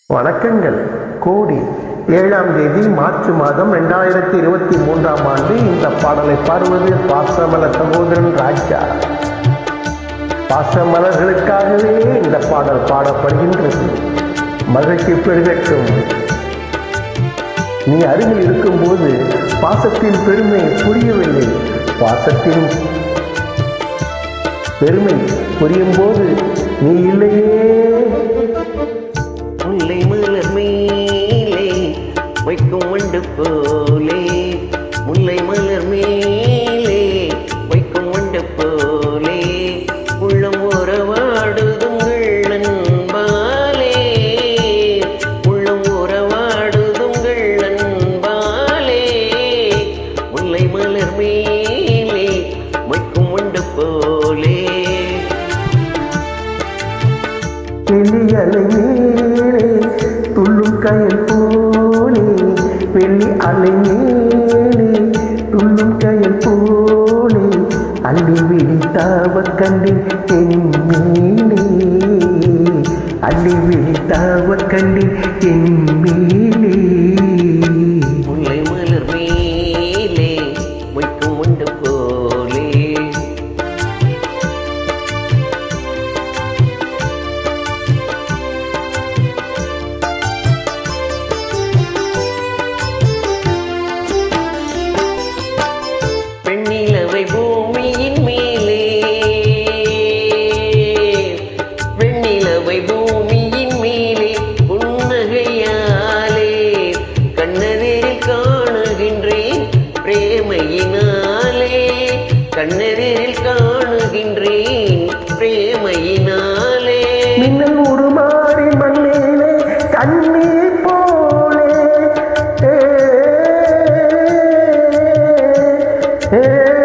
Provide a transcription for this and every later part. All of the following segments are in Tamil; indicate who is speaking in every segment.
Speaker 1: வணக்கங்கள் கோடி ஏழாம் தேதி மார்ச் மாதம் ரெண்டாயிரத்தி இருபத்தி மூன்றாம் ஆண்டு இந்த பாடலை பாடுவது பாசமல சகோதரன் ராஜா பாசமலர்களுக்காகவே இந்த பாடல் பாடப்படுகின்றது மகிழ்ச்சி பெருகட்டும் நீ அருகில் இருக்கும்போது பாசத்தின் பெருமை புரியவில்லை பாசத்தின் பெருமை புரியும் போது நீ இல்லையே
Speaker 2: முல்லை மலர் மேலே வைக்கும் வண்டு போலே முல்லை மலர் மேலே வைக்கும் வண்டு போலே உள்ளம் உறவாடுதுங்கள் அன்பாலே உள்ளம் உறவாடுதுங்கள் அன்பாலே முல்லை மலர் மேலே வைக்கும் வண்டு போலே
Speaker 1: வெள்ளி அலை மேலே துள்ளும் கயல் போலே வெள்ளி அலை மேலே துள்ளும் கயல் போலே அள்ளி விழித்தாவ கண்டின் என் மேலே அள்ளி விழித்தாவ கண்டின் என் மேலே
Speaker 2: முல்லை மலர் மேலே மொய்க்கும் உண்டு போலே பெண்ணிலவை பூமியின் மேலே வெண்ணிலவை பூமியின் மேலே புன்னகையாலே கண்ணெதிரில் காணுகின்றேன் பிரேமையினாலே கண்ணெதிரில் காணுகின்றேன் பிரேமையினாலே
Speaker 1: மின்னல் உருமாறி மண்ணிலே கண்ணீர் போலே ஏ, ஏ,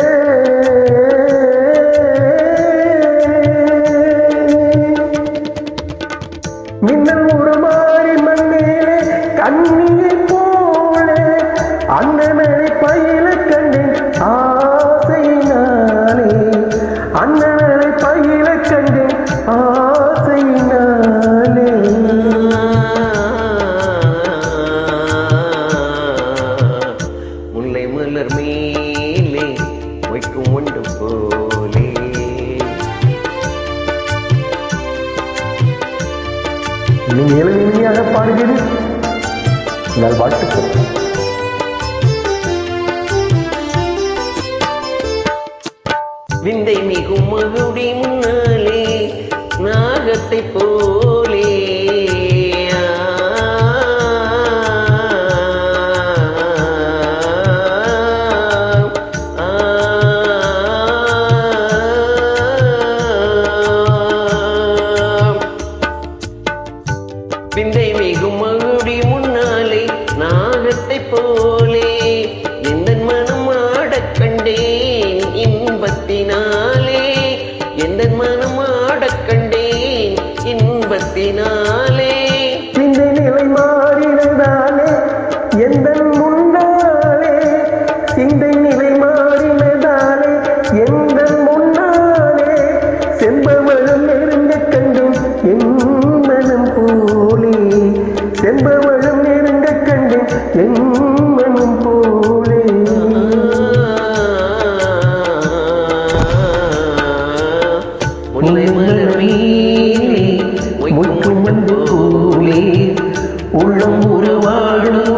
Speaker 1: மின்னல் உருமாறி மண்ணிலே கண்ணீர் போலே அண்ணனை பயில கண்டேன் ஆசையினாலே அண்ணனை பயில கண்டேன் ஆசையினாலே
Speaker 2: முல்லை மலர் மேலே வைக்கும் ஒன்று போலே
Speaker 1: நீ எளிமையாக பாடுகிறீர் உங்கள் வாழ்த்துக்கள்
Speaker 2: விந்தை மிகும் மகுடி முன்னாலே நாகத்தை போலே விந்தை மிகும் மகுடி முன்னாலே நாகத்தை போலே எந்த மனம் ஆடக் கண்டேன் இன்பத்தினாலே எந்த மனம் ஆடக் கண்டேன் இன்பத்தினாலே
Speaker 1: இந்த நிலை மாறினதாலே எந்த முன்னாலே இந்த நிலை மாறினதாலே எந்த முன்னாலே செம்பவளம் நெருங்க கண்டும் என் மனம் போலே செம்பவளம் நெருங்க கண்டும் என் மனம் போலே
Speaker 2: முல்லை மலர் மேலே மொய்க்கும் வந்து போலே
Speaker 1: உள்ளம் உருவாடும்